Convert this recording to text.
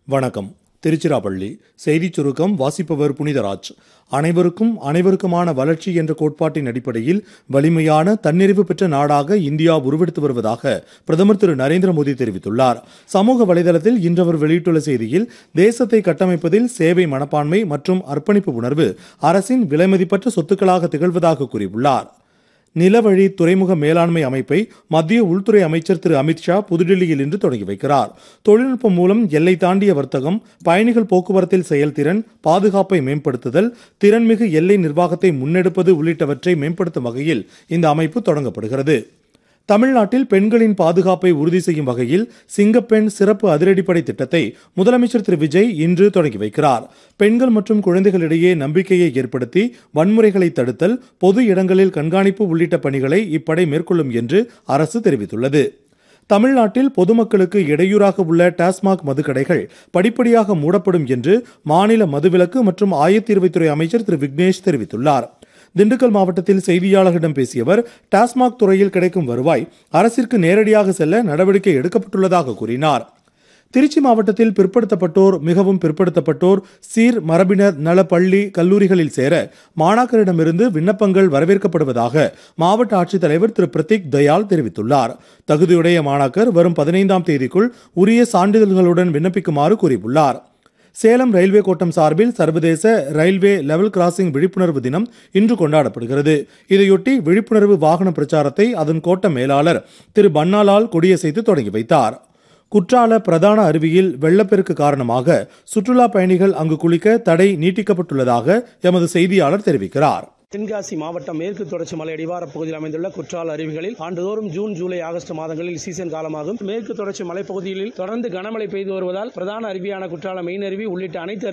வணக்கம் திருச்சிராப்பள்ளி செய்திச் சுருக்கம் வாசிப்பவர் புனிதராஜ் அனைவருக்கும் அனைவருக்குமான வளர்ச்சி என்ற கோட்பாட்டின் அடிப்படையில் வலிமையான தன்னிறைவு பெற்ற நாடாக இந்தியா உருவெடுத்து வருவதாக பிரதமர் திரு நரேந்திர மோடி தெரிவித்துள்ளார் சமூக வலைதளத்தில் இன்று அவர் வெளியிட்டுள்ள செய்தியில் தேசத்தை கட்டமைப்பதில் சேவை மனப்பான்மை மற்றும் அர்ப்பணிப்பு உணர்வு அரசின் விலைமதிப்பற்ற சொத்துக்களாக திகழ்வதாக கூறியுள்ளார் நிலவழி துறைமுக மேலாண்மை அமைப்பை மத்திய உள்துறை அமைச்சர் திரு அமித்ஷா புதுடில்லியில் இன்று தொடங்கி வைக்கிறார் தொழில்நுட்பம் மூலம் எல்லை தாண்டிய வர்த்தகம் பயணிகள் போக்குவரத்தில் செயல்திறன் பாதுகாப்பை மேம்படுத்துதல் திறன்மிகு எல்லை நிர்வாகத்தை முன்னெடுப்பது உள்ளிட்டவற்றை மேம்படுத்தும் வகையில் இந்த அமைப்பு தொடங்கப்படுகிறது தமிழ்நாட்டில் பெண்களின் பாதுகாப்பை உறுதி செய்யும் வகையில் சிங்கப்பெண் சிறப்பு அதிரடிப்படை திட்டத்தை முதலமைச்சர் திரு விஜய் இன்று தொடங்கி வைக்கிறார் பெண்கள் மற்றும் குழந்தைகளிடையே நம்பிக்கையை ஏற்படுத்தி வன்முறைகளை தடுத்தல் பொது இடங்களில் கண்காணிப்பு உள்ளிட்ட பணிகளை இப்படை மேற்கொள்ளும் என்று அரசு தெரிவித்துள்ளது தமிழ்நாட்டில் பொதுமக்களுக்கு இடையூறாக உள்ள டாஸ்மாக் மதுக்கடைகள் படிப்படியாக மூடப்படும் என்று மாநில மதுவிலக்கு மற்றும் ஆயத்தீர்வைத்துறை அமைச்சர் திரு விக்னேஷ் தெரிவித்துள்ளார் திண்டுக்கல் மாவட்டத்தில் செய்தியாளர்களிடம் பேசிய அவர் டாஸ்மாக் துறையில் கிடைக்கும் வருவாய் அரசிற்கு நேரடியாக செல்ல நடவடிக்கை எடுக்கப்பட்டுள்ளதாக கூறினார் திருச்சி மாவட்டத்தில் பிற்படுத்தப்பட்டோர் மிகவும் பிற்படுத்தப்பட்டோர் சீர் மரபினர் நல பள்ளி கல்லூரிகளில் சேர மாணாக்கரிடமிருந்து விண்ணப்பங்கள் வரவேற்கப்படுவதாக மாவட்ட ஆட்சித்தலைவர் திரு பிரதீக் தயாள் தெரிவித்துள்ளார் தகுதியுடைய மாணாக்கர் வரும் பதினைந்தாம் தேதிக்குள் உரிய சான்றிதழ்களுடன் விண்ணப்பிக்குமாறு கூறியுள்ளார் சேலம் ரயில்வே கோட்டம் சார்பில் சர்வதேச ரயில்வே லெவல் கிராசிங் விழிப்புணர்வு தினம் இன்று கொண்டாடப்படுகிறது இதையொட்டி விழிப்புணர்வு வாகன பிரச்சாரத்தை அதன் கோட்ட மேலாளர் திரு பன்னாலால் கொடியசைத்து தொடங்கி வைத்தார் குற்றால பிரதான அருவியில் வெள்ளப்பெருக்கு காரணமாக சுற்றுலா பயணிகள் அங்கு குளிக்க தடை நீட்டிக்கப்பட்டுள்ளதாக எமது செய்தியாளர் தெரிவிக்கிறார் தென்காசி மாவட்டம் மேற்கு தொடர்ச்சி மலை அடிவாரப் பகுதியில் அமைந்துள்ள குற்றால அருவிகளில் ஆண்டுதோறும் ஜூன் ஜூலை ஆகஸ்ட் மாதங்களில் சீசன் காலமாகும் மேற்கு தொடர்ச்சி மலைப்பகுதிகளில் தொடர்ந்து கனமழை பெய்து வருவதால் பிரதான அருவியான குற்றால மெயின் அருவி உள்ளிட்ட அனைத்து